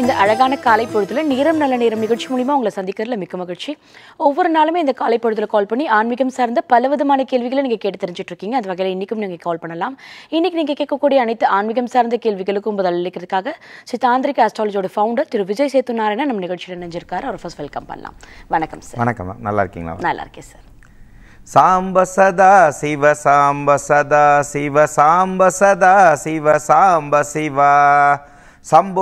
இந்த அழகான காலை பொழுதுல நேரம் நல்ல நேரம் நிகழ்ச்சி மூலியமா உங்களை சந்திக்கிறதுல மிக்க மகிழ்ச்சி ஒவ்வொரு நாளுமே இந்த காலை பொழுதுல கால் பண்ணி ஆன்மீகம் சார்ந்த பல விதமான கேள்விகளை நீங்க கேட்டு தெரிஞ்சுட்டு இருக்கீங்க அது வகையில் இன்னைக்கும் நீங்க கால் பண்ணலாம் இன்னைக்கு நீங்க கேட்கக்கூடிய அனைத்து ஆன்மீகம் சார்ந்த கேள்விகளுக்கும் பதில் அளிக்கிறதுக்காக ஸ்ரீ தாந்திரிக் ஆஸ்ட்ராலஜியோட ஃபவுண்டர் திரு விஜய் சேத்து நாராயணன் நம்ம நிகழ்ச்சியில் நினைஞ்சிருக்காரு அவர் ஃபர்ஸ்ட் வெல்கம் பண்ணலாம் வணக்கம் சார் வணக்கம் மேம் நல்லா இருக்கீங்களா நல்லா இருக்கேன் சார் சாம்ப சதா சிவ சாம்ப சதா சிவ சாம்ப சதா சிவ சாம்ப சிவா சம்போ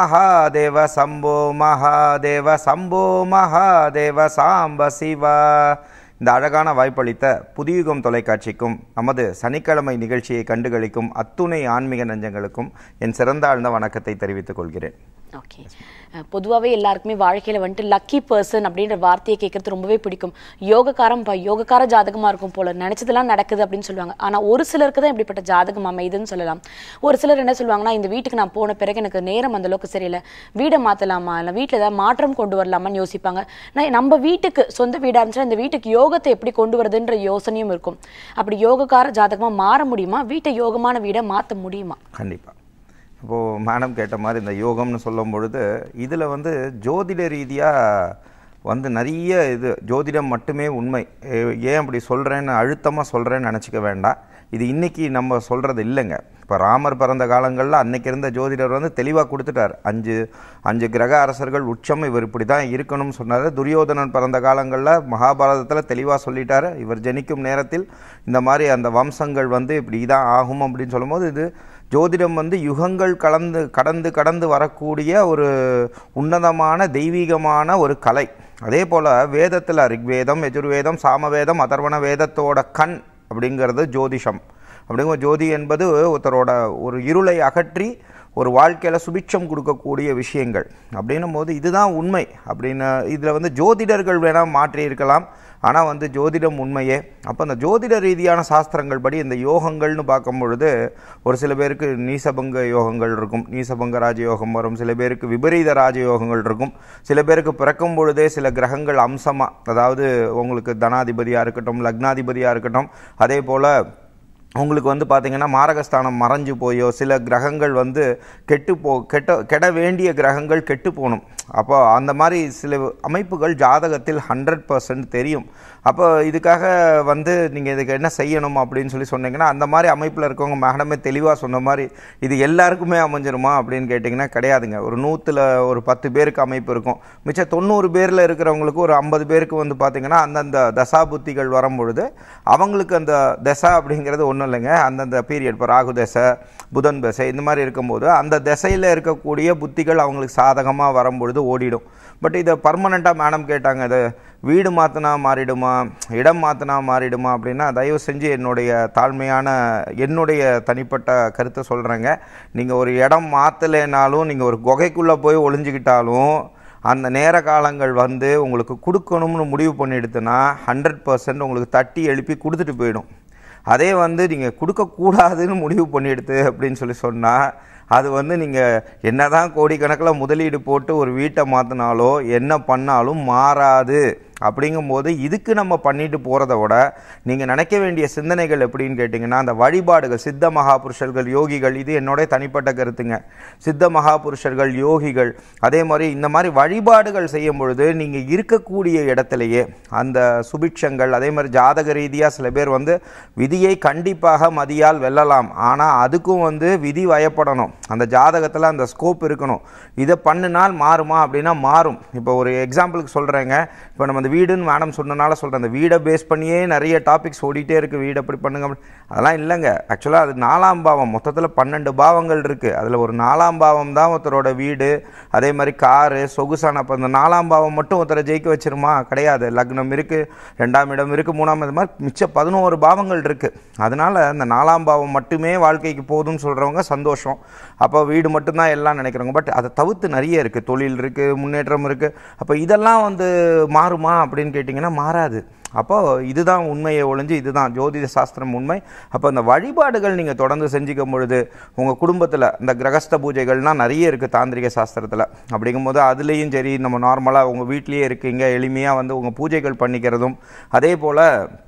மகாதேவ சம்போ மகாதேவ சம்போ மகாதேவ சாம்ப சிவா இந்த அழகான வாய்ப்பளித்த புதியுகம் தொலைக்காட்சிக்கும் நமது சனிக்கிழமை நிகழ்ச்சியை கண்டுகளிக்கும் அத்துணை ஆன்மீக நெஞ்சங்களுக்கும் என் சிறந்த ஆழ்ந்த வணக்கத்தை தெரிவித்துக் கொள்கிறேன் ஓகே பொதுவாகவே எல்லாருக்குமே வாழ்க்கையில் வந்துட்டு லக்கி பர்சன் அப்படின்ற வார்த்தையை கேட்கறது ரொம்பவே பிடிக்கும் யோகக்காரம் பா யோகக்கார ஜாதகமாக இருக்கும் போல நினச்சதெல்லாம் நடக்குது அப்படின்னு சொல்லுவாங்க ஆனால் ஒரு சிலருக்கு தான் இப்படிப்பட்ட ஜாதகம் அமைதுன்னு சொல்லலாம் ஒரு சிலர் என்ன சொல்லுவாங்கன்னா இந்த வீட்டுக்கு நான் போன பிறகு எனக்கு நேரம் அந்த அளவுக்கு சரியில்லை வீடை மாற்றலாமா இல்லை வீட்டில் ஏதாவது மாற்றம் கொண்டு வரலாமான்னு யோசிப்பாங்க நான் நம்ம வீட்டுக்கு சொந்த வீடாக இருந்துச்சுன்னா இந்த வீட்டுக்கு யோகத்தை எப்படி கொண்டு வரதுன்ற யோசனையும் இருக்கும் அப்படி யோகக்கார ஜாதகமாக மாற முடியுமா வீட்டை யோகமான வீடை மாற்ற முடியுமா கண்டிப்பாக இப்போது மேடம் கேட்ட மாதிரி இந்த யோகம்னு சொல்லும் பொழுது இதில் வந்து ஜோதிட ரீதியாக வந்து நிறைய இது ஜோதிடம் மட்டுமே உண்மை ஏ- ஏன் அப்படி சொல்கிறேன்னு அழுத்தமாக சொல்கிறேன்னு நினச்சிக்க வேண்டாம் இது இன்னைக்கு நம்ம சொல்கிறது இல்லைங்க இப்போ ராமர் பிறந்த காலங்களில் அன்னைக்கு இருந்த ஜோதிடர் வந்து தெளிவாக கொடுத்துட்டார் அஞ்சு அஞ்சு கிரக அரசர்கள் உச்சம் இவர் இப்படி தான் இருக்கணும்னு சொன்னார் துரியோதனன் பிறந்த காலங்களில் மகாபாரதத்தில் தெளிவாக சொல்லிட்டார் இவர் ஜனிக்கும் நேரத்தில் இந்த மாதிரி அந்த வம்சங்கள் வந்து இப்படி தான் ஆகும் அப்படின்னு சொல்லும்போது இது ஜோதிடம் வந்து யுகங்கள் கலந்து கடந்து கடந்து வரக்கூடிய ஒரு உன்னதமான தெய்வீகமான ஒரு கலை அதே போல் வேதத்தில் ரிக்வேதம் யஜுர்வேதம் சாமவேதம் அதர்வண வேதத்தோட கண் அப்படிங்கிறது ஜோதிஷம் அப்படிங்கிற ஜோதி என்பது ஒருத்தரோட ஒரு இருளை அகற்றி ஒரு வாழ்க்கையில் சுபிட்சம் கொடுக்கக்கூடிய விஷயங்கள் அப்படின்னும் போது இதுதான் உண்மை அப்படின்னு இதில் வந்து ஜோதிடர்கள் வேணால் மாற்றி இருக்கலாம் ஆனால் வந்து ஜோதிடம் உண்மையே அப்போ அந்த ஜோதிட ரீதியான சாஸ்திரங்கள் படி இந்த யோகங்கள்னு பார்க்கும் பொழுது ஒரு சில பேருக்கு நீசபங்க யோகங்கள் இருக்கும் நீசபங்க ராஜயோகம் வரும் சில பேருக்கு விபரீத ராஜயோகங்கள் இருக்கும் சில பேருக்கு பிறக்கும் பொழுதே சில கிரகங்கள் அம்சமாக அதாவது உங்களுக்கு தனாதிபதியாக இருக்கட்டும் லக்னாதிபதியாக இருக்கட்டும் அதே போல் உங்களுக்கு வந்து பார்த்தீங்கன்னா மாரகஸ்தானம் மறைஞ்சு போயோ சில கிரகங்கள் வந்து கெட்டு போ கெட்ட கெட வேண்டிய கிரகங்கள் கெட்டு போகணும் அப்போ அந்த மாதிரி சில அமைப்புகள் ஜாதகத்தில் ஹண்ட்ரட் பர்சன்ட் தெரியும் அப்போ இதுக்காக வந்து நீங்கள் இதுக்கு என்ன செய்யணும் அப்படின்னு சொல்லி சொன்னீங்கன்னா அந்த மாதிரி அமைப்பில் இருக்கவங்க மேடமே தெளிவாக சொன்ன மாதிரி இது எல்லாருக்குமே அமைஞ்சிருமா அப்படின்னு கேட்டிங்கன்னா கிடையாதுங்க ஒரு நூற்றில் ஒரு பத்து பேருக்கு அமைப்பு இருக்கும் மிச்சம் தொண்ணூறு பேரில் இருக்கிறவங்களுக்கு ஒரு ஐம்பது பேருக்கு வந்து பார்த்திங்கன்னா அந்தந்த தசா புத்திகள் வரும்பொழுது அவங்களுக்கு அந்த தசா அப்படிங்கிறது ஒன்றும் இல்லைங்க அந்தந்த பீரியட் இப்போ ராகு தசை புதன் தசை இந்த மாதிரி இருக்கும்போது அந்த திசையில் இருக்கக்கூடிய புத்திகள் அவங்களுக்கு சாதகமாக வரும்பொழுது ஓடிடும் பட் இதை பர்மனெண்ட்டாக மேடம் கேட்டாங்க இது வீடு மாற்றினா மாறிடுமா இடம் மாற்றினா மாறிடுமா அப்படின்னா தயவு செஞ்சு என்னுடைய தாழ்மையான என்னுடைய தனிப்பட்ட கருத்தை சொல்கிறேங்க நீங்கள் ஒரு இடம் மாற்றலைனாலும் நீங்கள் ஒரு குகைக்குள்ளே போய் ஒளிஞ்சுக்கிட்டாலும் அந்த நேர காலங்கள் வந்து உங்களுக்கு கொடுக்கணும்னு முடிவு பண்ணிடுதுன்னா ஹண்ட்ரட் பர்சன்ட் உங்களுக்கு தட்டி எழுப்பி கொடுத்துட்டு போயிடும் அதே வந்து நீங்கள் கொடுக்கக்கூடாதுன்னு முடிவு பண்ணிடுது அப்படின்னு சொல்லி சொன்னால் அது வந்து நீங்கள் என்னதான் கோடிக்கணக்கில் முதலீடு போட்டு ஒரு வீட்டை மாற்றினாலோ என்ன பண்ணாலும் மாறாது அப்படிங்கும்போது இதுக்கு நம்ம பண்ணிட்டு போகிறத விட நீங்கள் நினைக்க வேண்டிய சிந்தனைகள் எப்படின்னு கேட்டிங்கன்னா அந்த வழிபாடுகள் சித்த மகாபுருஷர்கள் யோகிகள் இது என்னோட தனிப்பட்ட கருத்துங்க சித்த மகாபுருஷர்கள் யோகிகள் அதே மாதிரி இந்த மாதிரி வழிபாடுகள் செய்யும் பொழுது நீங்கள் இருக்கக்கூடிய இடத்துலையே அந்த சுபிட்சங்கள் அதே மாதிரி ஜாதக ரீதியாக சில பேர் வந்து விதியை கண்டிப்பாக மதியால் வெல்லலாம் ஆனால் அதுக்கும் வந்து விதி வயப்படணும் அந்த ஜாதகத்தில் அந்த ஸ்கோப் இருக்கணும் இதை பண்ணினால் மாறுமா அப்படின்னா மாறும் இப்போ ஒரு எக்ஸாம்பிளுக்கு சொல்கிறேங்க இப்போ நம்ம அந்த வீடுன்னு மேடம் சொன்னனால சொல்கிறேன் அந்த வீடை பேஸ் பண்ணியே நிறைய டாபிக்ஸ் ஓடிட்டே இருக்குது வீடு அப்படி பண்ணுங்க அப்படி அதெல்லாம் இல்லைங்க ஆக்சுவலாக அது நாலாம் பாவம் மொத்தத்தில் பன்னெண்டு பாவங்கள் இருக்குது அதில் ஒரு நாலாம் பாவம் தான் ஒருத்தரோட வீடு அதே மாதிரி காரு சொகுசான அப்போ அந்த நாலாம் பாவம் மட்டும் ஒருத்தரை ஜெயிக்க வச்சிருமா கிடையாது லக்னம் இருக்குது ரெண்டாம் இடம் இருக்குது மூணாம் இது மாதிரி மிச்ச பதினோரு பாவங்கள் இருக்குது அதனால அந்த நாலாம் பாவம் மட்டுமே வாழ்க்கைக்கு போதும்னு சொல்கிறவங்க சந்தோஷம் அப்போ வீடு மட்டும்தான் எல்லாம் நினைக்கிறவங்க பட் அதை தவிர்த்து நிறைய இருக்குது தொழில் இருக்குது முன்னேற்றம் இருக்குது அப்போ இதெல்லாம் வந்து மாறுமா அப்படின்னு கேட்டிங்கன்னா மாறாது அப்போ இதுதான் உண்மையை ஒழிஞ்சு இதுதான் ஜோதிட சாஸ்திரம் உண்மை அப்போ அந்த வழிபாடுகள் நீங்கள் தொடர்ந்து செஞ்சுக்கும் பொழுது உங்கள் குடும்பத்தில் இந்த கிரகஸ்த பூஜைகள்லாம் நிறைய இருக்குது தாந்திரிக சாஸ்திரத்தில் அப்படிங்கும்போது அதுலேயும் சரி நம்ம நார்மலாக உங்கள் வீட்லேயே இருக்கீங்க எளிமையாக வந்து உங்கள் பூஜைகள் பண்ணிக்கிறதும் அதே போல்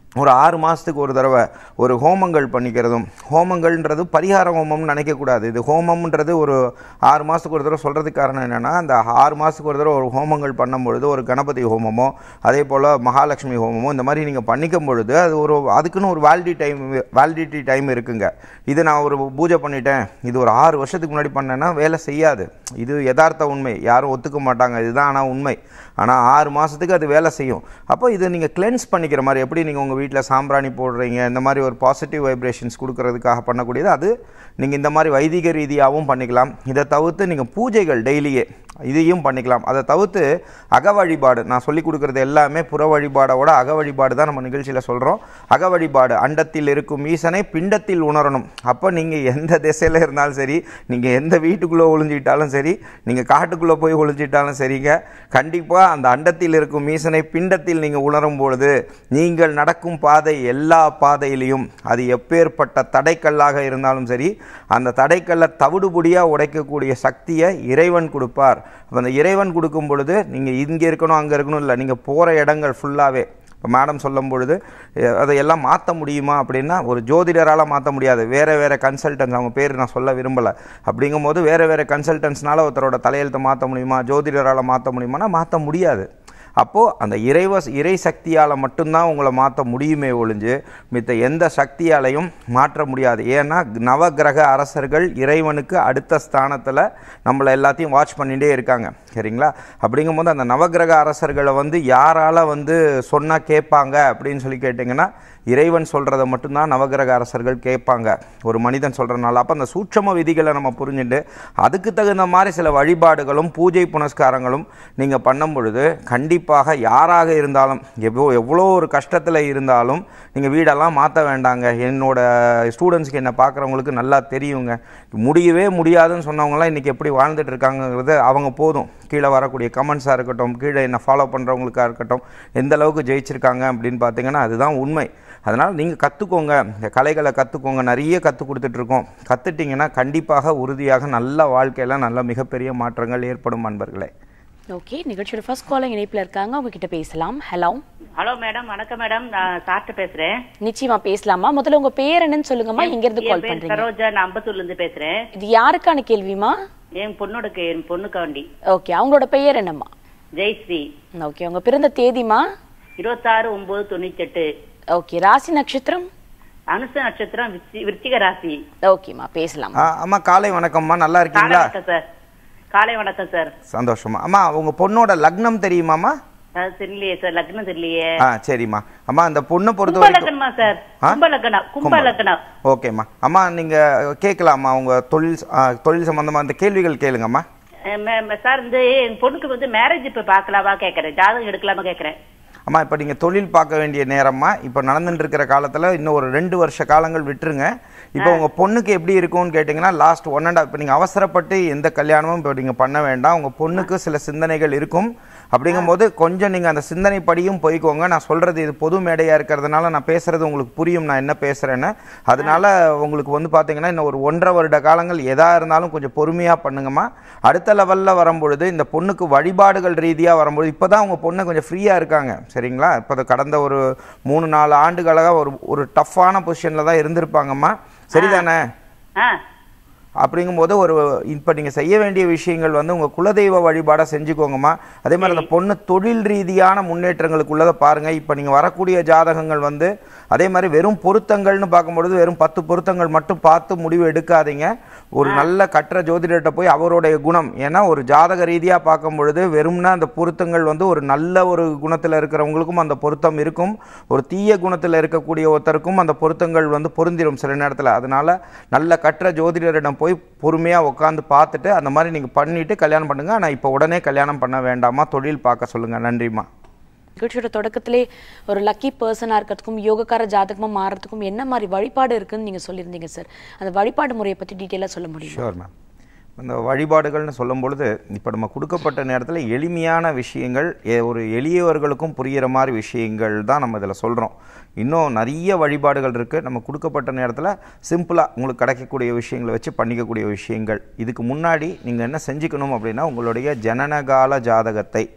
ஒரு ஆறு மாதத்துக்கு ஒரு தடவை ஒரு ஹோமங்கள் பண்ணிக்கிறதும் ஹோமங்கள்ன்றது பரிகார ஹோமம்னு நினைக்கக்கூடாது இது ஹோமம்ன்றது ஒரு ஆறு மாதத்துக்கு ஒரு தடவை சொல்கிறதுக்கு காரணம் என்னென்னா அந்த ஆறு மாதத்துக்கு ஒரு தடவை ஒரு ஹோமங்கள் பண்ணும் பொழுது ஒரு கணபதி ஹோமமோ அதே போல் மகாலட்சுமி ஹோமமோ இந்த மாதிரி நீங்கள் பண்ணிக்கும் பொழுது அது ஒரு அதுக்குன்னு ஒரு வேலிடி டைம் வேலிடிட்டி டைம் இருக்குங்க இது நான் ஒரு பூஜை பண்ணிட்டேன் இது ஒரு ஆறு வருஷத்துக்கு முன்னாடி பண்ணேன்னா வேலை செய்யாது இது யதார்த்த உண்மை யாரும் ஒத்துக்க மாட்டாங்க இதுதான் ஆனால் உண்மை ஆனால் ஆறு மாதத்துக்கு அது வேலை செய்யும் அப்போ இது நீங்கள் கிளென்ஸ் பண்ணிக்கிற மாதிரி எப்படி நீங்கள் உங்கள் வீட்டில் சாம்பிராணி போடுறீங்க இந்த மாதிரி ஒரு பாசிட்டிவ் வைப்ரேஷன்ஸ் கொடுக்கறதுக்காக பண்ணக்கூடியது அது நீங்கள் இந்த மாதிரி வைதிக ரீதியாகவும் பண்ணிக்கலாம் இதை தவிர்த்து நீங்கள் பூஜைகள் டெய்லியே இதையும் பண்ணிக்கலாம் அதை தவிர்த்து அக வழிபாடு நான் சொல்லி கொடுக்குறது எல்லாமே புற வழிபாடோட அக வழிபாடு தான் நம்ம நிகழ்ச்சியில் சொல்கிறோம் அக வழிபாடு அண்டத்தில் இருக்கும் ஈசனை பிண்டத்தில் உணரணும் அப்போ நீங்கள் எந்த திசையில் இருந்தாலும் சரி நீங்கள் எந்த வீட்டுக்குள்ளே ஒளிஞ்சிட்டாலும் சரி நீங்கள் காட்டுக்குள்ளே போய் ஒளிஞ்சிட்டாலும் சரிங்க கண்டிப்பாக அந்த அண்டத்தில் இருக்கும் ஈசனை பிண்டத்தில் நீங்கள் உணரும் பொழுது நீங்கள் நடக்கும் பாதை எல்லா பாதையிலையும் அது எப்பேற்பட்ட தடைக்கல்லாக இருந்தாலும் சரி அந்த தடைக்கல்லை தவிடுபொடியாக உடைக்கக்கூடிய சக்தியை இறைவன் கொடுப்பார் அப்ப அந்த இறைவன் கொடுக்கும் பொழுது நீங்கள் இங்கே இருக்கணும் அங்கே இருக்கணும் இல்லை நீங்கள் போகிற இடங்கள் ஃபுல்லாகவே இப்போ மேடம் சொல்லும் பொழுது அஹ், அதையெல்லாம் மாற்ற முடியுமா அப்படின்னா ஒரு ஜோதிடரால் மாற்ற முடியாது வேறு வேறு கன்சல்டன்ஸ் அவங்க பேர் நான் சொல்ல விரும்பலை அப்படிங்கும்போது வேறு வேறு கன்சல்டன்ஸ்னால ஒருத்தரோட தலையெழுத்தை மாற்ற முடியுமா ஜோதிடரால் மாற்ற முடியுமானா மாற்ற முடியாது அப்போது அந்த இறைவ இறை சக்தியால் மட்டும்தான் உங்களை மாற்ற முடியுமே ஒழிஞ்சு மித்த எந்த சக்தியாலையும் மாற்ற முடியாது ஏன்னா நவகிரக அரசர்கள் இறைவனுக்கு அடுத்த ஸ்தானத்தில் நம்மளை எல்லாத்தையும் வாட்ச் பண்ணிகிட்டே இருக்காங்க சரிங்களா அப்படிங்கும்போது அந்த நவகிரக அரசர்களை வந்து யாரால் வந்து சொன்னால் கேட்பாங்க அப்படின்னு சொல்லி கேட்டிங்கன்னா இறைவன் சொல்கிறத மட்டும்தான் நவகிரக அரசர்கள் கேட்பாங்க ஒரு மனிதன் சொல்கிறனால அப்போ அந்த சூட்சம விதிகளை நம்ம புரிஞ்சுட்டு அதுக்கு தகுந்த மாதிரி சில வழிபாடுகளும் பூஜை புனஸ்காரங்களும் நீங்கள் பண்ணும் பொழுது கண்டிப்பாக யாராக இருந்தாலும் எவ்வளோ எவ்வளோ ஒரு கஷ்டத்தில் இருந்தாலும் நீங்கள் வீடெல்லாம் மாற்ற வேண்டாங்க என்னோட ஸ்டூடெண்ட்ஸ்க்கு என்னை பார்க்குறவங்களுக்கு நல்லா தெரியுங்க முடியவே முடியாதுன்னு சொன்னவங்களாம் இன்றைக்கி எப்படி வாழ்ந்துட்டு இருக்காங்கங்கிறது அவங்க போதும் கீழே வரக்கூடிய கமெண்ட்ஸாக இருக்கட்டும் கீழே என்ன ஃபாலோ பண்ணுறவங்களுக்காக இருக்கட்டும் எந்த அளவுக்கு ஜெயிச்சிருக்காங்க அப்படின்னு பார்த்தீங்கன்னா அதுதான் உண்மை அதனால் நீங்கள் கற்றுக்கோங்க இந்த கலைகளை கற்றுக்கோங்க நிறைய கற்றுக் கொடுத்துட்ருக்கோம் கற்றுட்டிங்கன்னா கண்டிப்பாக உறுதியாக நல்ல வாழ்க்கையில் நல்ல மிகப்பெரிய மாற்றங்கள் ஏற்படும் நண்பர்களே ஓகே நிகழ்ச்சியோட ஃபர்ஸ்ட் காலர் இணைப்புல இருக்காங்க அவங்க கிட்ட பேசலாம் ஹலோ ஹலோ மேடம் வணக்கம் மேடம் நான் சார்ட்டு பேசுறேன் நிச்சயமா பேசலாமா முதல்ல உங்க பேர் என்னன்னு சொல்லுங்கம்மா எங்க இருந்து என் கால் பேர் பண்றீங்க சரோஜா நான் அம்பத்தூர்ல இருந்து பேசுறேன் இது யாருக்கான கேள்விமா என் பொண்ணோட என் பொண்ணுக்காண்டி ஓகே அவங்களோட பெயர் என்னம்மா ஜெயஸ்ரீ ஓகே உங்க பிறந்த தேதிமா இருபத்தாறு ஒன்பது தொண்ணூத்தி எட்டு ஓகே ராசி நட்சத்திரம் அனுச நட்சத்திரம் விருச்சி- விருச்சிக ராசி ஓகேம்மா பேசலாம் ஆ, அம்மா காலை வணக்கம்மா நல்லா காலை இருக்கீங்களா வணக்கம் சார் காலை வணக்கம் சார் சந்தோஷமா அம்மா உங்கள் பொண்ணோட லக்னம் தெரியுமாம்மா அது தெரியலையே சார் லக்னம் தெரியலையே ஆ சரிம்மா அம்மா அந்த பொண்ணை பொறுத்த கும்ப வரைக்கும் லக்னமா சார் ஆ? கும்ப லக்னம் கும்ப லக்னம் ஓகேம்மா அம்மா நீங்கள் கேட்கலாமா உங்கள் தொழில் ஆ, தொழில் சம்மந்தமாக அந்த கேள்விகள் கேளுங்கம்மா அஹ் மே- மே- சார் இந்த என் பொண்ணுக்கு வந்து மேரேஜ் இப்ப பாக்கலாமா கேக்குறேன் ஜாதகம் எடுக்கலாமா கேக்குறேன் அம்மா இப்போ நீங்கள் தொழில் பார்க்க வேண்டிய நேரம்மா இப்போ நடந்துட்டு இருக்கிற காலத்தில் இன்னும் ஒரு ரெண்டு வருஷ காலங்கள் விட்டுருங்க இப்போ உங்கள் பொண்ணுக்கு எப்படி இருக்கும்னு கேட்டிங்கன்னா லாஸ்ட் ஒன் அண்ட் இப்போ நீங்கள் அவசரப்பட்டு எந்த கல்யாணமும் இப்போ நீங்கள் பண்ண வேண்டாம் உங்கள் பொண்ணுக்கு சில சிந்தனைகள் இருக்கும் அப்படிங்கும்போது கொஞ்சம் நீங்கள் அந்த சிந்தனைப்படியும் போய்க்கோங்க நான் சொல்கிறது இது பொது மேடையாக இருக்கிறதுனால நான் பேசுகிறது உங்களுக்கு புரியும் நான் என்ன பேசுகிறேன்னு அதனால உங்களுக்கு வந்து பார்த்தீங்கன்னா இன்னும் ஒரு ஒன்றரை வருட காலங்கள் எதாக இருந்தாலும் கொஞ்சம் பொறுமையாக பண்ணுங்கம்மா அடுத்த லெவலில் வரும்பொழுது இந்த பொண்ணுக்கு வழிபாடுகள் ரீதியாக வரும்பொழுது இப்போ தான் உங்கள் பொண்ணு கொஞ்சம் ஃப்ரீயாக இருக்காங்க சரிங்களா இப்போ அது கடந்த ஒரு மூணு நாலு ஆண்டுகளாக ஒரு ஒரு டஃப்பான பொசிஷனில் தான் இருந்திருப்பாங்கம்மா சரிதானே ஆ அப்படிங்கும்போது ஒரு இப்போ நீங்கள் செய்ய வேண்டிய விஷயங்கள் வந்து உங்கள் குலதெய்வ வழிபாடை செஞ்சுக்கோங்கம்மா அதே மாதிரி அந்த பொண்ணு தொழில் ரீதியான முன்னேற்றங்களுக்கு உள்ளதை பாருங்கள் இப்போ நீங்கள் வரக்கூடிய ஜாதகங்கள் வந்து அதே மாதிரி வெறும் பொருத்தங்கள்னு பார்க்கும்பொழுது வெறும் பத்து பொருத்தங்கள் மட்டும் பார்த்து முடிவு எடுக்காதீங்க ஒரு நல்ல கற்ற ஜோதிடர்கிட்ட போய் அவருடைய குணம் ஏன்னா ஒரு ஜாதக ரீதியாக பார்க்கும் பொழுது வெறும்னா அந்த பொருத்தங்கள் வந்து ஒரு நல்ல ஒரு குணத்தில் இருக்கிறவங்களுக்கும் அந்த பொருத்தம் இருக்கும் ஒரு தீய குணத்தில் இருக்கக்கூடிய ஒருத்தருக்கும் அந்த பொருத்தங்கள் வந்து பொருந்திடும் சில நேரத்தில் அதனால நல்ல கற்ற ஜோதிடரிடம் போய் பொறுமையாக உட்காந்து பார்த்துட்டு அந்த மாதிரி நீங்கள் பண்ணிட்டு கல்யாணம் பண்ணுங்க ஆனால் இப்போ உடனே கல்யாணம் பண்ண வேண்டாமா தொழில் பார்க்க சொல்லுங்கள் நன்றிம்மா நிகழ்ச்சியோட தொடக்கத்திலே ஒரு லக்கி பர்சனாக இருக்கிறதுக்கும் யோகக்கார ஜாதகமாக மாறுறதுக்கும் என்ன மாதிரி வழிபாடு இருக்குன்னு நீங்கள் சொல்லியிருந்தீங்க சார் அந்த வழிபாடு முறையை பற்றி டீட்டெயிலாக சொல்ல முடியும் ஷோர் மேம் இந்த வழிபாடுகள்னு சொல்லும் பொழுது இப்போ நம்ம கொடுக்கப்பட்ட நேரத்தில் எளிமையான விஷயங்கள் எ- ஒரு எளியவர்களுக்கும் புரிகிற மாதிரி விஷயங்கள் தான் நம்ம இதில் சொல்கிறோம் இன்னும் நிறைய வழிபாடுகள் இருக்குது நம்ம கொடுக்கப்பட்ட நேரத்தில் சிம்பிளாக உங்களுக்கு கிடைக்கக்கூடிய விஷயங்களை வச்சு பண்ணிக்கக்கூடிய விஷயங்கள் இதுக்கு முன்னாடி நீங்கள் என்ன செஞ்சுக்கணும் அப்படின்னா உங்களுடைய ஜனனகால ஜாதகத்தை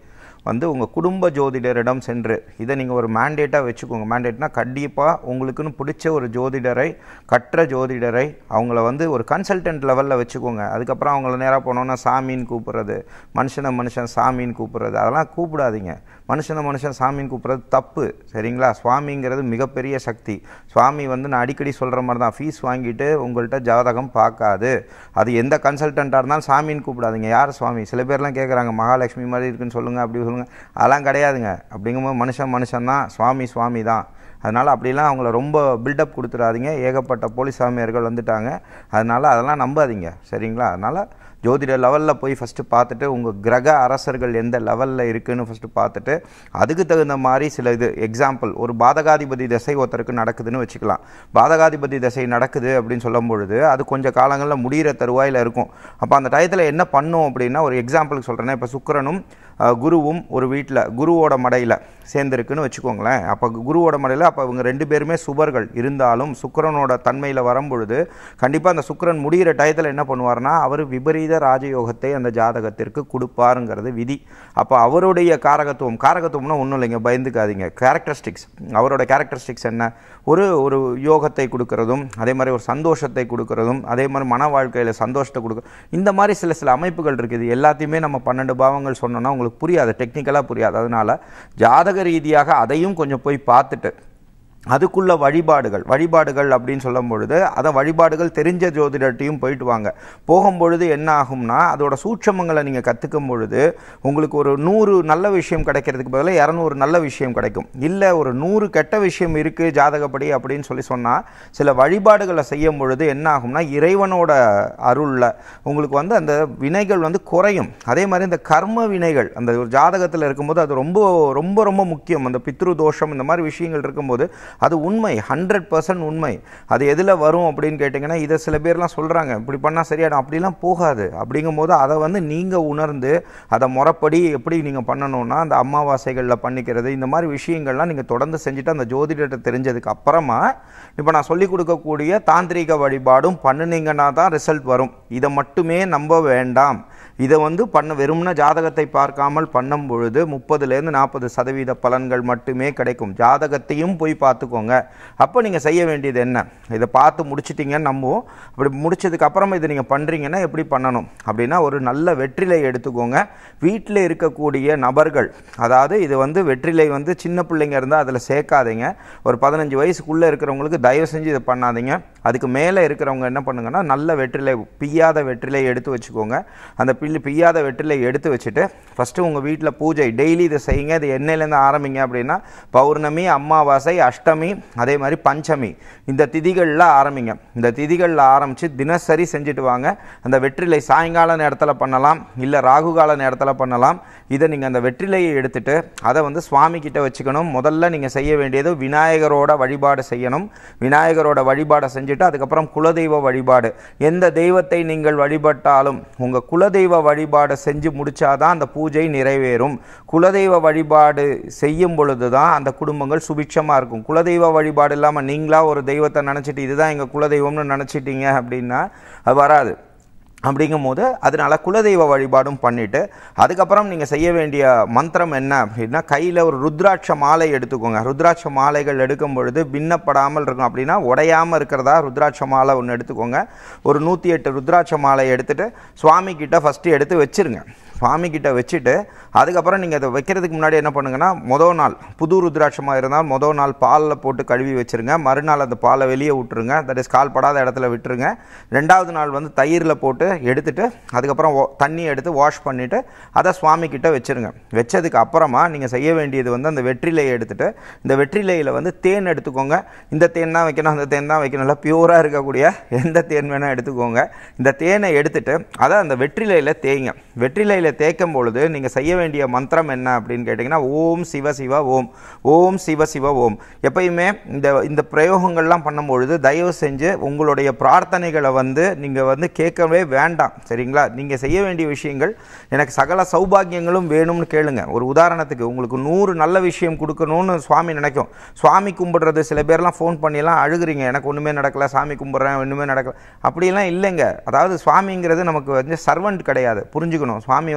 வந்து உங்கள் குடும்ப ஜோதிடரிடம் சென்று இதை நீங்கள் ஒரு மேண்டேட்டாக வச்சுக்கோங்க மேண்டேட்னா கண்டிப்பாக உங்களுக்குன்னு பிடிச்ச ஒரு ஜோதிடரை கற்ற ஜோதிடரை அவங்கள வந்து ஒரு கன்சல்டன்ட் லெவலில் வச்சுக்கோங்க அதுக்கப்புறம் அவங்கள நேராக போனோன்னா சாமின்னு கூப்பிட்றது மனுஷனை மனுஷன் சாமின்னு கூப்பிட்றது அதெல்லாம் கூப்பிடாதீங்க மனுஷனை மனுஷன் சாமின்னு கூப்பிட்றது தப்பு சரிங்களா சுவாமிங்கிறது மிகப்பெரிய சக்தி சுவாமி வந்து நான் அடிக்கடி சொல்கிற மாதிரி தான் ஃபீஸ் வாங்கிட்டு உங்கள்கிட்ட ஜாதகம் பார்க்காது அது எந்த கன்சல்டண்ட்டாக இருந்தாலும் சாமின்னு கூப்பிடாதீங்க யார் சுவாமி சில பேர்லாம் கேட்குறாங்க மகாலட்சுமி மாதிரி இருக்குன்னு சொல்லுங்கள் அப்படி சொல்லுங்கள் அதெல்லாம் கிடையாதுங்க அப்படிங்கும்போது மனுஷன் மனுஷன் தான் சுவாமி சுவாமி தான் அதனால் அப்படிலாம் அவங்கள ரொம்ப பில்டப் கொடுத்துடாதீங்க ஏகப்பட்ட போலீஸ் சாமியார்கள் வந்துட்டாங்க அதனால் அதெல்லாம் நம்பாதீங்க சரிங்களா அதனால் ஜோதிட லெவலில் போய் ஃபஸ்ட்டு பார்த்துட்டு உங்கள் கிரக அரசர்கள் எந்த லெவலில் இருக்குன்னு ஃபஸ்ட்டு பார்த்துட்டு அதுக்கு தகுந்த மாதிரி சில இது எக்ஸாம்பிள் ஒரு பாதகாதிபதி திசை ஒருத்தருக்கு நடக்குதுன்னு வச்சுக்கலாம் பாதகாதிபதி திசை நடக்குது அப்படின்னு சொல்லும் பொழுது அது கொஞ்சம் காலங்களில் முடிகிற தருவாயில் இருக்கும் அப்போ அந்த டயத்தில் என்ன பண்ணும் அப்படின்னா ஒரு எக்ஸாம்பிளுக்கு சொல்கிறேன்னா இப்போ சுக்கிரனும் அஹ், குருவும் ஒரு வீட்டில் குருவோட மடையில் சேர்ந்துருக்குன்னு வச்சுக்கோங்களேன் அப்போ குருவோட மடையில் அப்போ இவங்க ரெண்டு பேருமே சுபர்கள் இருந்தாலும் சுக்கிரனோட தன்மையில் வரும்பொழுது கண்டிப்பாக அந்த சுக்கிரன் முடிகிற டயத்தில் என்ன பண்ணுவார்னா அவர் விபரீத ராஜயோகத்தை அந்த ஜாதகத்திற்கு கொடுப்பாருங்கிறது விதி அப்போ அவருடைய காரகத்துவம் காரகத்துவம்னா ஒன்றும் இல்லைங்க பயந்துக்காதீங்க கேரக்டரிஸ்டிக்ஸ் அவரோட கேரக்டரிஸ்டிக்ஸ் என்ன ஒரு ஒரு யோகத்தை கொடுக்கறதும் அதே மாதிரி ஒரு சந்தோஷத்தை கொடுக்கறதும் அதே மாதிரி மன வாழ்க்கையில் சந்தோஷத்தை கொடுக்க இந்த மாதிரி சில சில அமைப்புகள் இருக்குது எல்லாத்தையுமே நம்ம பன்னெண்டு பாவங்கள் சொன்னோன்னா உங்களுக்கு புரியாது டெக்னிக்கலாக புரியாது அதனால ஜாதக ரீதியாக அதையும் கொஞ்சம் போய் பார்த்துட்டு அதுக்குள்ள வழிபாடுகள் வழிபாடுகள் அப்படின்னு சொல்லும் பொழுது அதை வழிபாடுகள் தெரிஞ்ச ஜோதிடர்கிட்டையும் போயிட்டு வாங்க போகும்பொழுது என்ன ஆகும்னா அதோட சூட்சமங்களை நீங்கள் கற்றுக்கும் பொழுது உங்களுக்கு ஒரு நூறு நல்ல விஷயம் கிடைக்கிறதுக்கு பதிலாக இரநூறு நல்ல விஷயம் கிடைக்கும் இல்லை ஒரு நூறு கெட்ட விஷயம் இருக்குது ஜாதகப்படி அப்படின்னு சொல்லி சொன்னால் சில வழிபாடுகளை செய்யும் பொழுது என்ன ஆகும்னா இறைவனோட அருளில் உங்களுக்கு வந்து அந்த வினைகள் வந்து குறையும் அதே மாதிரி இந்த கர்ம வினைகள் அந்த ஒரு ஜாதகத்தில் இருக்கும்போது அது ரொம்ப ரொம்ப ரொம்ப முக்கியம் அந்த பித்ரு தோஷம் இந்த மாதிரி விஷயங்கள் இருக்கும்போது அது உண்மை ஹண்ட்ரட் பர்சன்ட் உண்மை அது எதில் வரும் அப்படின்னு கேட்டிங்கன்னா இதை சில பேர்லாம் சொல்கிறாங்க இப்படி பண்ணால் சரியாயிடும் அப்படிலாம் போகாது அப்படிங்கும்போது அதை வந்து நீங்கள் உணர்ந்து அதை முறைப்படி எப்படி நீங்கள் பண்ணணும்னா அந்த அமாவாசைகளில் பண்ணிக்கிறது இந்த மாதிரி விஷயங்கள்லாம் நீங்கள் தொடர்ந்து செஞ்சுட்டு அந்த ஜோதிடத்தை தெரிஞ்சதுக்கு அப்புறமா இப்போ நான் சொல்லிக் கொடுக்கக்கூடிய தாந்திரிக வழிபாடும் பண்ணுனீங்கன்னா தான் ரிசல்ட் வரும் இதை மட்டுமே நம்ப வேண்டாம் இதை வந்து பண்ண வெறும்ன ஜாதகத்தை பார்க்காமல் பண்ணும் பொழுது முப்பதுலேருந்து நாற்பது சதவீத பலன்கள் மட்டுமே கிடைக்கும் ஜாதகத்தையும் போய் பார்த்துக்கோங்க அப்போ நீங்கள் செய்ய வேண்டியது என்ன இதை பார்த்து முடிச்சிட்டிங்கன்னு நம்புவோம் அப்படி முடிச்சதுக்கு அப்புறமா இதை நீங்கள் பண்ணுறீங்கன்னா எப்படி பண்ணணும் அப்படின்னா ஒரு நல்ல வெற்றிலை எடுத்துக்கோங்க வீட்டில் இருக்கக்கூடிய நபர்கள் அதாவது இது வந்து வெற்றிலை வந்து சின்ன பிள்ளைங்க இருந்தால் அதில் சேர்க்காதீங்க ஒரு பதினஞ்சு வயசுக்குள்ளே இருக்கிறவங்களுக்கு தயவு செஞ்சு இதை பண்ணாதீங்க அதுக்கு மேலே இருக்கிறவங்க என்ன பண்ணுங்கன்னா நல்ல வெற்றிலை பிய்யாத வெற்றிலை எடுத்து வச்சுக்கோங்க அந்த பில்லு பிய்யாத வெற்றிலை எடுத்து வச்சுட்டு ஃபஸ்ட்டு உங்கள் வீட்டில் பூஜை டெய்லி இதை செய்யுங்க இது என்னையிலேருந்து ஆரம்பிங்க அப்படின்னா பௌர்ணமி அமாவாசை அஷ்டமி அதே மாதிரி பஞ்சமி இந்த திதிகளில் ஆரம்பிங்க இந்த திதிகளில் ஆரம்பித்து தினசரி செஞ்சுட்டு வாங்க அந்த வெற்றிலை சாயங்கால நேரத்தில் பண்ணலாம் இல்லை ராகு கால நேரத்தில் பண்ணலாம் இதை நீங்கள் அந்த வெற்றிலையை எடுத்துட்டு அதை வந்து சுவாமி கிட்ட வச்சுக்கணும் முதல்ல நீங்கள் செய்ய வேண்டியது விநாயகரோட வழிபாடு செய்யணும் விநாயகரோட வழிபாடை செஞ்சுட்டு அதுக்கப்புறம் குலதெய்வ வழிபாடு எந்த தெய்வத்தை நீங்கள் வழிபட்டாலும் உங்கள் குலதெய்வ வழிபாடை செஞ்சு முடிச்சாதான் அந்த பூஜை நிறைவேறும் குலதெய்வ வழிபாடு செய்யும் பொழுது தான் அந்த குடும்பங்கள் சுபிட்சமாக இருக்கும் குலதெய்வ வழிபாடு இல்லாமல் நீங்களா ஒரு தெய்வத்தை நினச்சிட்டு இதுதான் எங்கள் குலதெய்வம்னு நினச்சிட்டீங்க அப்படின்னா அது வராது அப்படிங்கும்போது அதனால குலதெய்வ வழிபாடும் பண்ணிட்டு அதுக்கப்புறம் நீங்கள் செய்ய வேண்டிய மந்திரம் என்ன அப்படின்னா கையில் ஒரு ருத்ராட்ச மாலை எடுத்துக்கோங்க ருத்ராட்ச மாலைகள் எடுக்கும் பொழுது பின்னப்படாமல் இருக்கும் அப்படின்னா உடையாமல் இருக்கிறதா ருத்ராட்ச மாலை ஒன்று எடுத்துக்கோங்க ஒரு நூற்றி எட்டு ருத்ராட்ச மாலை எடுத்துட்டு சுவாமி கிட்ட ஃபஸ்ட்டு எடுத்து வச்சிருங்க சுவாமி கிட்ட வச்சுட்டு அதுக்கப்புறம் நீங்கள் அதை வைக்கிறதுக்கு முன்னாடி என்ன பண்ணுங்கன்னா மொதல் நாள் புது ருத்ராட்சமாக இருந்தால் மொதல் நாள் பாலில் போட்டு கழுவி வச்சிருங்க மறுநாள் அந்த பாலை வெளியே விட்டுருங்க தட் இஸ் கால் படாத இடத்துல விட்டுருங்க ரெண்டாவது நாள் வந்து தயிரில் போட்டு எடுத்துட்டு அதுக்கப்புறம் வா- தண்ணி எடுத்து வாஷ் பண்ணிவிட்டு அதை சுவாமி கிட்ட வச்சிருங்க வச்சதுக்கு அப்புறமா நீங்கள் செய்ய வேண்டியது வந்து அந்த வெற்றிலையை எடுத்துட்டு இந்த வெற்றிலையில் வந்து தேன் எடுத்துக்கோங்க இந்த தேன் தான் வைக்கணும் அந்த தேன் தான் வைக்கணும் இல்லை பியூராக இருக்கக்கூடிய எந்த தேன் வேணால் எடுத்துக்கோங்க இந்த தேனை எடுத்துட்டு அதை அந்த வெற்றிலையில் தேய்ங்க வெற்றிலையில் தேய்க்கும் பொழுது நீங்கள் செய்ய வேண்டிய மந்திரம் என்ன அப்படின்னு கேட்டிங்கன்னா ஓம் சிவ சிவ ஓம் ஓம் சிவ சிவ ஓம் எப்பயுமே இந்த இந்த பிரயோகங்கள்லாம் பண்ணும்பொழுது தயவு செஞ்சு உங்களுடைய பிரார்த்தனைகளை வந்து நீங்கள் வந்து கேட்கவே வேண்டாம் சரிங்களா நீங்கள் செய்ய வேண்டிய விஷயங்கள் எனக்கு சகல சௌபாகியங்களும் வேணும்னு கேளுங்க ஒரு உதாரணத்துக்கு உங்களுக்கு நூறு நல்ல விஷயம் கொடுக்கணும்னு சுவாமி நினைக்கும் சுவாமி கும்பிடுறது சில பேர்லாம் ஃபோன் பண்ணிலாம் அழுகுறீங்க எனக்கு ஒன்றுமே நடக்கல சாமி கும்பிட்றேன் ஒன்றுமே நடக்கல அப்படியெல்லாம் இல்லைங்க அதாவது சுவாமிங்கிறது நமக்கு வந்து சர்வெண்ட் கிடையாது புரிஞ்சுக்கணும் சுவாமி வந்து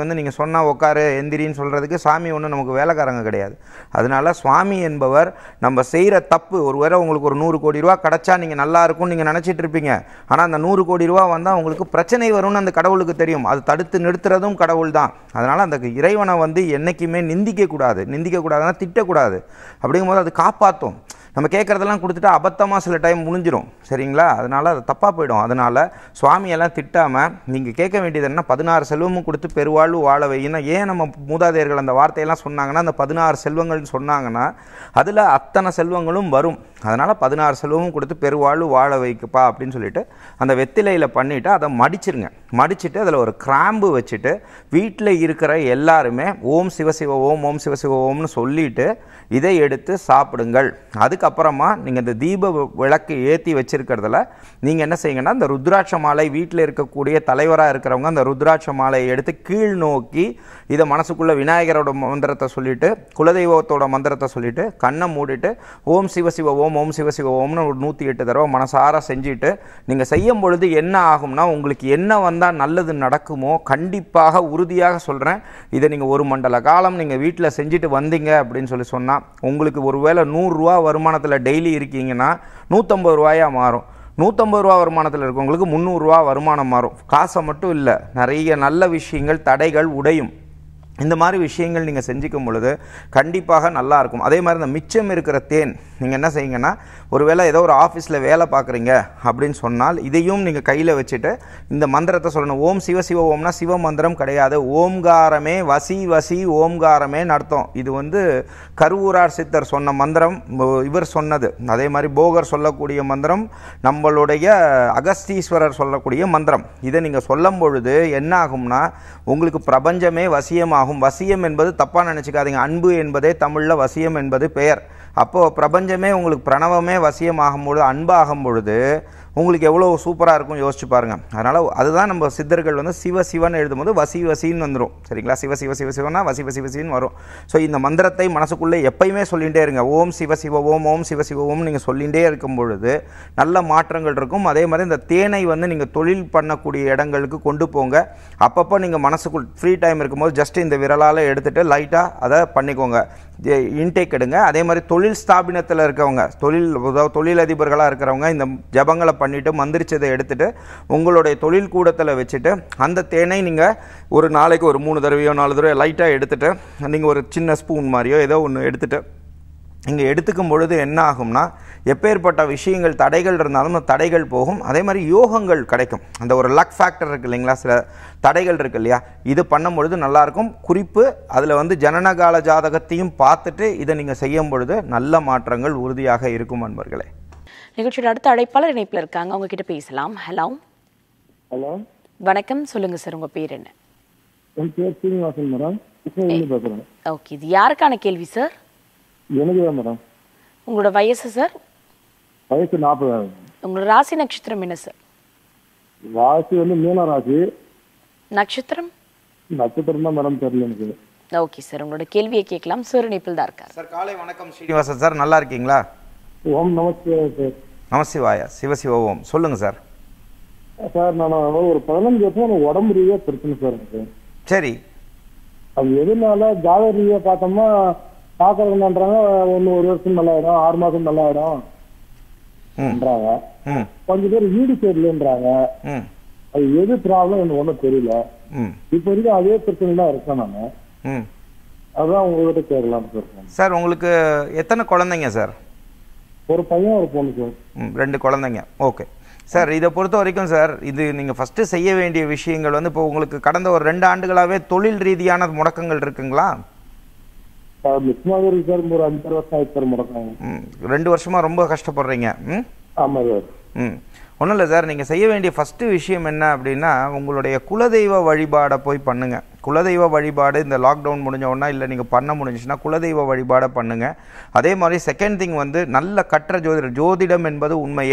வந்து நீங்கள் சொன்னால் உட்காரு எந்திரின்னு சொல்கிறதுக்கு சாமி ஒன்றும் நமக்கு வேலைக்காரங்க கிடையாது அதனால சுவாமி என்பவர் நம்ம செய்கிற தப்பு ஒருவேளை உங்களுக்கு ஒரு நூறு கோடி ரூபா கிடச்சா நீங்கள் நல்லா இருக்கும்னு நீங்கள் நினச்சிட்டு இருப்பீங்க ஆனால் அந்த நூறு கோடி ரூபா வந்தால் உங்களுக்கு பிரச்சனை வரும்னு அந்த கடவுளுக்கு தெரியும் அது தடுத்து நிறுத்துறதும் கடவுள் தான் அதனால் அந்த இறைவனை வந்து என்றைக்குமே நிந்திக்கக்கூடாது நிந்திக்கக்கூடாதுன்னா திட்டக்கூடாது அப்படிங்கும்போது அது காப்பாற்றும் நம்ம கேட்குறதெல்லாம் கொடுத்துட்டு அபத்தமாக சில டைம் முடிஞ்சிரும் சரிங்களா அதனால் அது தப்பாக போயிடும் அதனால் சுவாமியெல்லாம் திட்டாமல் நீங்கள் கேட்க வேண்டியது என்ன பதினாறு செல்வமும் கொடுத்து பெருவாழ்வு வாழ வையினா ஏன் நம்ம மூதாதையர்கள் அந்த வார்த்தையெல்லாம் சொன்னாங்கன்னா அந்த பதினாறு செல்வங்கள்னு சொன்னாங்கன்னா அதில் அத்தனை செல்வங்களும் வரும் அதனால் பதினாறு செல்வமும் கொடுத்து பெருவாழ்வு வாழ வைக்கப்பா அப்படின்னு சொல்லிட்டு அந்த வெத்திலையில் பண்ணிவிட்டு அதை மடிச்சிருங்க மடிச்சிட்டு அதில் ஒரு கிராம்பு வச்சுட்டு வீட்டில் இருக்கிற எல்லாருமே ஓம் சிவசிவ ஓம் ஓம் சிவசிவ ஓம்னு சொல்லிட்டு இதை எடுத்து சாப்பிடுங்கள் அதுக்கப்புறமா நீங்கள் இந்த தீப வி- விளக்கு ஏற்றி வச்சிருக்கிறதுல நீங்கள் என்ன செய்யுங்கன்னா இந்த ருத்ராட்ச மாலை வீட்டில் இருக்கக்கூடிய தலைவராக இருக்கிறவங்க அந்த ருத்ராட்ச மாலையை எடுத்து கீழ் நோக்கி இதை மனசுக்குள்ளே விநாயகரோட மந்திரத்தை சொல்லிட்டு குலதெய்வத்தோட மந்திரத்தை சொல்லிட்டு கண்ணை மூடிட்டு ஓம் சிவசிவ ஓம் ஓம் சிவசிவ ஓம்னு ஒரு நூற்றி எட்டு தடவை மனசார செஞ்சுட்டு நீங்கள் செய்யும் பொழுது என்ன ஆகும்னா உங்களுக்கு என்ன வந்தால் நல்லது நடக்குமோ கண்டிப்பாக உறுதியாக சொல்கிறேன் இதை நீங்கள் ஒரு மண்டல காலம் நீங்கள் வீட்டில் செஞ்சுட்டு வந்தீங்க அப்படின்னு சொல்லி சொன்னால் உங்களுக்கு ஒருவேளை நூறுரூவா வருமானத்தில் டெய்லி இருக்கீங்கன்னா நூற்றம்பது ரூபாயா மாறும் நூற்றம்பது ரூபா வருமானத்தில் இருக்கவங்களுக்கு முந்நூறுரூவா வருமானம் மாறும் காசை மட்டும் இல்லை நிறைய நல்ல விஷயங்கள் தடைகள் உடையும் இந்த மாதிரி விஷயங்கள் நீங்கள் செஞ்சுக்கும் பொழுது கண்டிப்பாக நல்லா இருக்கும் அதே மாதிரி இந்த மிச்சம் இருக்கிற தேன் நீங்கள் என்ன செய்யுங்கன்னா ஒருவேளை ஏதோ ஒரு ஆஃபீஸில் வேலை பார்க்குறீங்க அப்படின்னு சொன்னால் இதையும் நீங்கள் கையில் வச்சுட்டு இந்த மந்திரத்தை சொல்லணும் ஓம் சிவ சிவ ஓம்னா சிவ மந்திரம் கிடையாது ஓம்காரமே வசி வசி ஓம்காரமே அர்த்தம் இது வந்து கருவூரார் சித்தர் சொன்ன மந்திரம் ம- இவர் சொன்னது அதே மாதிரி போகர் சொல்லக்கூடிய மந்திரம் நம்மளுடைய அகஸ்தீஸ்வரர் சொல்லக்கூடிய மந்திரம் இதை நீங்கள் சொல்லும் பொழுது என்ன ஆகும்னா உங்களுக்கு பிரபஞ்சமே வசியமாகும் வசியம் என்பது தப்பாக நினச்சிக்காதீங்க அன்பு என்பதே தமிழில் வசியம் என்பது பெயர் அப்போது பிரபஞ்சமே உங்களுக்கு பிரணவமே வசியமாகும் பொழுது அன்பாகும் பொழுது உங்களுக்கு எவ்வளோ சூப்பராக இருக்கும் யோசிச்சு பாருங்கள் அதனால் அதுதான் நம்ம சித்தர்கள் வந்து சிவ சிவன் எழுதும்போது வசி வசின்னு வந்துடும் சரிங்களா சிவ சிவ சிவ சிவனா வசி வசி வசின்னு வரும் ஸோ இந்த மந்திரத்தை மனசுக்குள்ளே எப்பயுமே சொல்லிகிட்டே இருங்க ஓம் சிவ சிவ ஓம் ஓம் சிவ சிவ ஓம் நீங்கள் சொல்லிகிட்டே இருக்கும் பொழுது நல்ல மாற்றங்கள் இருக்கும் அதே மாதிரி இந்த தேனை வந்து நீங்கள் தொழில் பண்ணக்கூடிய இடங்களுக்கு கொண்டு போங்க அப்பப்போ நீங்கள் மனசுக்குள் ஃப்ரீ டைம் இருக்கும்போது ஜஸ்ட் இந்த விரலால் எடுத்துகிட்டு லைட்டாக அதை பண்ணிக்கோங்க இன்டேக் எடுங்க அதே மாதிரி தொழில் ஸ்தாபனத்தில் இருக்கவங்க தொழில் அதாவது தொழிலதிபர்களாக இருக்கிறவங்க இந்த ஜபங்களை பண்ணிவிட்டு மந்திரிச்சதை எடுத்துட்டு உங்களுடைய தொழில் கூடத்தில் வச்சுட்டு அந்த தேனை நீங்கள் ஒரு நாளைக்கு ஒரு மூணு தடவையோ நாலு தடவையோ லைட்டாக எடுத்துட்டு நீங்கள் ஒரு சின்ன ஸ்பூன் மாதிரியோ ஏதோ ஒன்று எடுத்துட்டு இங்கே எடுத்துக்கும் பொழுது என்ன ஆகும்னா எப்பேற்பட்ட விஷயங்கள் தடைகள் இருந்தாலும் அந்த தடைகள் போகும் அதே மாதிரி யோகங்கள் கிடைக்கும் அந்த ஒரு லக் ஃபேக்டர் இருக்கு இல்லைங்களா சில தடைகள் இருக்கு இல்லையா இது பண்ணும் பொழுது நல்லாயிருக்கும் குறிப்பு அதில் வந்து ஜனனகால ஜாதகத்தையும் பார்த்துட்டு இதை நீங்கள் செய்யும் பொழுது நல்ல மாற்றங்கள் உறுதியாக இருக்கும் அன்பர்களே நிகழ்ச்சியோட அடுத்த அழைப்பாளர் இணைப்புல இருக்காங்க அவங்க கிட்ட பேசலாம் ஹலோ ஹலோ வணக்கம் சொல்லுங்க சார் உங்க பேர் என்ன என் பேர் சீனிவாசன் மேடம் கிருஷ்ணகிரியில பேசுறேன் ஓகே இது யாருக்கான கேள்வி சார் எனக்கு தான் மேடம் உங்களோட வயசு சார் வயசு நாற்பது உங்களோட ராசி நட்சத்திரம் என்ன சார் ராசி வந்து மீன ராசி நட்சத்திரம் நட்சத்திரம் தான் மேடம் தெரியல எனக்கு ஓகே சார் உங்களோட கேள்வியை கேட்கலாம் சார் இணைப்பில் தான் இருக்கார் சார் காலை வணக்கம் ஸ்ரீனிவாசன் சார் நல்லா இருக்கீங்களா ஓம் நமஸ்தே சார் நமசிவாயா சிவசிவ ஓம் சொல்லுங்கள் சார் சார் நான் ஒரு பதினஞ்சு வருஷம் எனக்கு உடம்பு ரீதியாக பிரச்சனை சார் எனக்கு சரி அது எதுனால ஜாதக ரீதியாக பார்த்தோம்னா பார்க்கறதுன்றாங்க ஒன்று ஒரு வருஷம் நல்லாயிடும் ஆறு மாதம் நல்லாயிடும் ம் ன்றாங்க ம் கொஞ்சம் பேர் வீடு சரியில்லைன்றாங்க ம் அது எது ப்ராப்ளம் எனக்கு ஒன்றும் தெரியல ம் இப்போ வரைக்கும் அதே பிரச்சனை தான் இருக்கேன் நான் ம் அதான் உங்ககிட்ட கேட்கலாம்னு சார் phone. சார் உங்களுக்கு எத்தனை குழந்தைங்க சார் ஒரு பையன் ஒரு பொண்ணு சார் ம், ரெண்டு குழந்தைங்க ஓகே சார் இதை பொறுத்த வரைக்கும் சார் இது நீங்கள் ஃபஸ்ட்டு செய்ய வேண்டிய விஷயங்கள் வந்து இப்போ உங்களுக்கு கடந்த ஒரு ரெண்டு ஆண்டுகளாகவே தொழில் ரீதியான முடக்கங்கள் இருக்குங்களா சார் நிச்சயமாக இருக்கு சார் ஒரு அஞ்சு வருஷம் ஆயிடுச்சு சார் முடக்கம் ம், ரெண்டு வருஷமாக ரொம்ப கஷ்டப்படுறீங்க ம் ஆமா சார் ம் ஒன்றும் இல்லை சார் நீங்கள் செய்ய வேண்டிய ஃபஸ்ட்டு விஷயம் என்ன அப்படின்னா உங்களுடைய குலதெய்வ வழிபாடை போய் பண்ணுங்கள் குலதெய்வ வழிபாடு இந்த லாக்டவுன் முடிஞ்ச உடனே இல்லை நீங்கள் பண்ண முடிஞ்சுச்சுன்னா குலதெய்வ வழிபாடை பண்ணுங்கள் அதே மாதிரி செகண்ட் திங் வந்து நல்ல கற்ற ஜோதிடர் ஜோதிடம் என்பது உண்மையே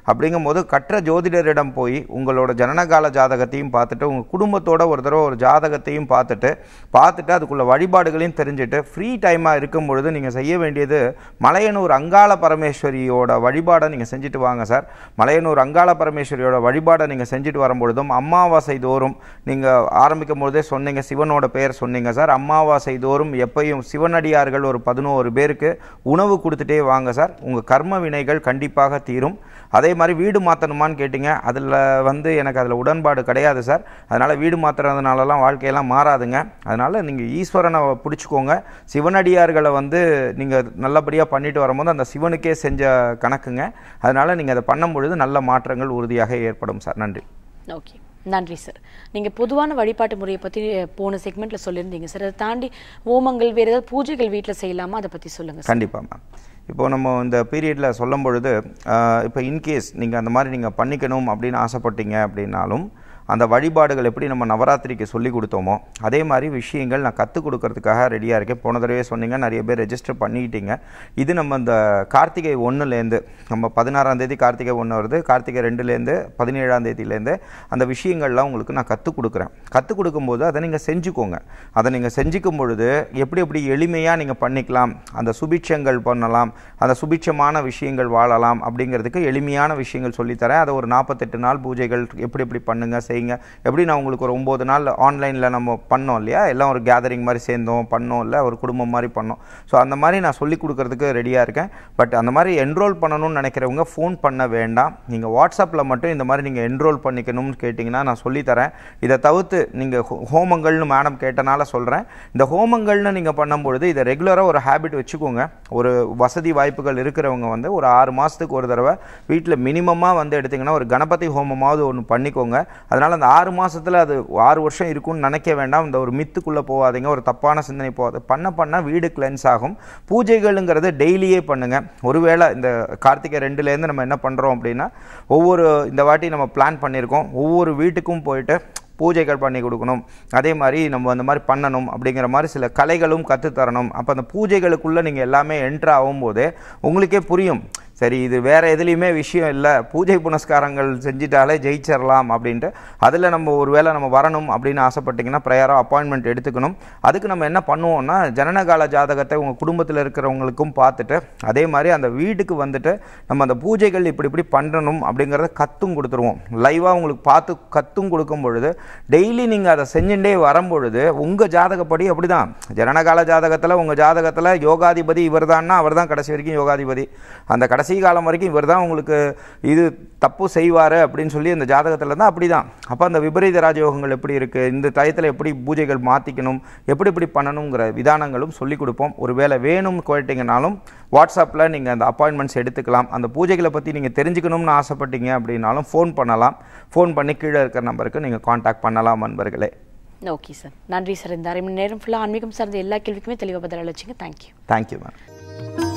அப்படிங்கும்போது கற்ற ஜோதிடரிடம் போய் உங்களோட ஜனனகால ஜாதகத்தையும் பார்த்துட்டு உங்கள் குடும்பத்தோட ஒரு தடவை ஒரு ஜாதகத்தையும் பார்த்துட்டு பார்த்துட்டு அதுக்குள்ள வழிபாடுகளையும் தெரிஞ்சுட்டு ஃப்ரீ டைமாக இருக்கும் பொழுது நீங்கள் செய்ய வேண்டியது மலையனூர் அங்காள பரமேஸ்வரியோட வழிபாடை நீங்கள் செஞ்சுட்டு வாங்க சார் மலையனூர் அங்காள பரமேஸ்வரியோட வழிபாடை நீங்கள் செஞ்சுட்டு வரும்பொழுதும் அமாவாசை தோறும் நீங்கள் ஆரம்பிக்கும் பொழுதே சொன்னீங்க சிவனோட பெயர் சொன்னீங்க சார் அமாவாசை தோறும் எப்பயும் சிவனடியார்கள் ஒரு பதினோரு பேருக்கு உணவு கொடுத்துட்டே வாங்க சார் உங்கள் கர்ம வினைகள் கண்டிப்பாக தீரும் அதே மாதிரி வீடு மாற்றணுமான்னு கேட்டிங்க அதில் வந்து எனக்கு அதில் உடன்பாடு கிடையாது சார் அதனால் வீடு மாற்றுறதுனாலலாம் வாழ்க்கையெல்லாம் மாறாதுங்க அதனால் நீங்கள் ஈஸ்வரனை பிடிச்சிக்கோங்க சிவனடியார்களை வந்து நீங்கள் நல்லபடியாக பண்ணிட்டு வரும்போது அந்த சிவனுக்கே செஞ்ச கணக்குங்க அதனால் நீங்கள் அதை பண்ணும் பொழுது நல்ல மாற்றங்கள் உறுதியாக ஏற்படும் சார் நன்றி ஓகே நன்றி சார் நீங்க பொதுவான வழிபாட்டு முறையை பத்தி போன செக்மெண்ட்ல சொல்லியிருந்தீங்க சார் அதை தாண்டி ஹோமங்கள் வேற ஏதாவது பூஜைகள் வீட்ல செய்யலாமா அதை பத்தி சொல்லுங்க சார் கண்டிப்பாக மேம் இப்போ நம்ம இந்த பீரியடில் சொல்லும் பொழுது ஆஹ், இப்போ இன்கேஸ் நீங்கள் அந்த மாதிரி நீங்கள் பண்ணிக்கணும் அப்படின்னு ஆசைப்பட்டீங்க அப்படின்னாலும் அந்த வழிபாடுகள் எப்படி நம்ம நவராத்திரிக்கு சொல்லி கொடுத்தோமோ அதே மாதிரி விஷயங்கள் நான் கற்றுக் கொடுக்கறதுக்காக ரெடியாக இருக்கேன் போன தடவை சொன்னீங்க நிறைய பேர் ரெஜிஸ்டர் பண்ணிக்கிட்டீங்க இது நம்ம இந்த கார்த்திகை ஒன்றுலேருந்து நம்ம பதினாறாம் தேதி கார்த்திகை ஒன்று வருது கார்த்திகை ரெண்டுலேருந்து பதினேழாம் தேதியிலேருந்து அந்த விஷயங்கள்லாம் உங்களுக்கு நான் கற்றுக் கொடுக்குறேன் கற்றுக் கொடுக்கும்போது அதை நீங்கள் செஞ்சுக்கோங்க அதை நீங்கள் செஞ்சுக்கும் பொழுது எப்படி எப்படி எளிமையாக நீங்கள் பண்ணிக்கலாம் அந்த சுபிட்சங்கள் பண்ணலாம் அந்த சுபிட்சமான விஷயங்கள் வாழலாம் அப்படிங்கிறதுக்கு எளிமையான விஷயங்கள் சொல்லித்தரேன் அதை ஒரு நாற்பத்தெட்டு நாள் பூஜைகள் எப்படி எப்படி பண்ணுங்க செய்யுங்க எப்படி நான் உங்களுக்கு ஒரு ஒம்பது நாள் ஆன்லைனில் நம்ம பண்ணோம் இல்லையா எல்லாம் ஒரு கேதரிங் மாதிரி சேர்ந்தோம் பண்ணோம் இல்லை ஒரு குடும்பம் மாதிரி பண்ணோம் ஸோ அந்த மாதிரி நான் சொல்லி கொடுக்கறதுக்கு ரெடியாக இருக்கேன் பட் அந்த மாதிரி என்ரோல் பண்ணணும்னு நினைக்கிறவங்க ஃபோன் பண்ண வேண்டாம் நீங்கள் வாட்ஸ்அப்பில் மட்டும் இந்த மாதிரி நீங்கள் என்ரோல் பண்ணிக்கணும்னு கேட்டிங்கன்னா நான் சொல்லித்தரேன் இதை தவிர்த்து நீங்கள் ஹோமங்கள்னு மேடம் கேட்டனால சொல்கிறேன் இந்த ஹோமங்கள்னு நீங்கள் பண்ணும்பொழுது இதை ரெகுலராக ஒரு ஹேபிட் வச்சுக்கோங்க ஒரு வசதி வாய்ப்புகள் இருக்கிறவங்க வந்து ஒரு ஆறு மாதத்துக்கு ஒரு தடவை வீட்டில் மினிமமாக வந்து எடுத்திங்கன்னா ஒரு கணபதி ஹோமமாவது ஒன்று பண்ணிக்கோங்க அதனால் அந்த ஆறு மாசத்துல அது ஆறு வருஷம் இருக்கும்னு நினைக்க வேண்டாம் இந்த ஒரு மித்துக்குள்ளே போகாதீங்க ஒரு தப்பான சிந்தனை போகாது பண்ண பண்ண வீடு கிளென்ஸ் ஆகும் பூஜைகளுங்கிறது டெய்லியே பண்ணுங்க ஒருவேளை இந்த கார்த்திகை ரெண்டுலேருந்து நம்ம என்ன பண்ணுறோம் அப்படின்னா ஒவ்வொரு இந்த வாட்டி நம்ம பிளான் பண்ணியிருக்கோம் ஒவ்வொரு வீட்டுக்கும் போயிட்டு பூஜைகள் பண்ணி கொடுக்கணும் அதே மாதிரி நம்ம அந்த மாதிரி பண்ணணும் அப்படிங்கிற மாதிரி சில கலைகளும் கற்றுத்தரணும் அப்போ அந்த பூஜைகளுக்குள்ளே நீங்கள் எல்லாமே என்ட்ரு ஆகும்போது உங்களுக்கே புரியும் சரி இது வேற எதுலேயுமே விஷயம் இல்லை பூஜை புனஸ்காரங்கள் செஞ்சிட்டாலே ஜெயிச்சிடலாம் அப்படின்ட்டு அதில் நம்ம ஒருவேளை நம்ம வரணும் அப்படின்னு ஆசைப்பட்டீங்கன்னா ப்ரேயராக அப்பாயின்மெண்ட் எடுத்துக்கணும் அதுக்கு நம்ம என்ன பண்ணுவோம்னா ஜனனகால ஜாதகத்தை உங்கள் குடும்பத்தில் இருக்கிறவங்களுக்கும் பார்த்துட்டு அதே மாதிரி அந்த வீட்டுக்கு வந்துட்டு நம்ம அந்த பூஜைகள் இப்படி இப்படி பண்ணணும் அப்படிங்கிறத கத்தும் கொடுத்துருவோம் லைவாக உங்களுக்கு பார்த்து கத்தும் கொடுக்கும் பொழுது டெய்லி நீங்கள் அதை செஞ்சுட்டே வரும்பொழுது உங்கள் ஜாதகப்படி அப்படிதான் ஜனனகால ஜாதகத்தில் உங்கள் ஜாதகத்தில் யோகாதிபதி இவர் தான்னா அவர் தான் கடைசி வரைக்கும் யோகாதிபதி அந்த கடைசி காலம் வரைக்கும் இவர் தான் உங்களுக்கு இது தப்பு செய்வார் அப்படின்னு சொல்லி அந்த ஜாதகத்தில் தான் அப்படி தான் அப்போ அந்த விபரீத ராஜயோகங்கள் எப்படி இருக்குது இந்த டயத்தில் எப்படி பூஜைகள் மாற்றிக்கணும் எப்படி எப்படி பண்ணணுங்கிற விதானங்களும் சொல்லிக் கொடுப்போம் ஒருவேளை வேணும்னு கேட்டிங்கனாலும் வாட்ஸ்அப்பில் நீங்கள் அந்த அப்பாயின்மெண்ட்ஸ் எடுத்துக்கலாம் அந்த பூஜைகளை பற்றி நீங்கள் தெரிஞ்சுக்கணும்னு ஆசைப்பட்டீங்க அப்படின்னாலும் ஃபோன் பண்ணலாம் ஃபோன் பண்ணி கீழே இருக்கிற நம்பருக்கு நீங்கள் காண்டாக்ட் பண்ணலாம் நண்பர்களே ஓகே சார் நன்றி சார் இந்த அரை மணி நேரம் ஃபுல்லாக ஆன்மீகம் சார்ந்த எல்லா கேள்விக்குமே தெளிவாக பதில் அளிச்சிங்க தேங்க்யூ தேங்க்யூ மேம்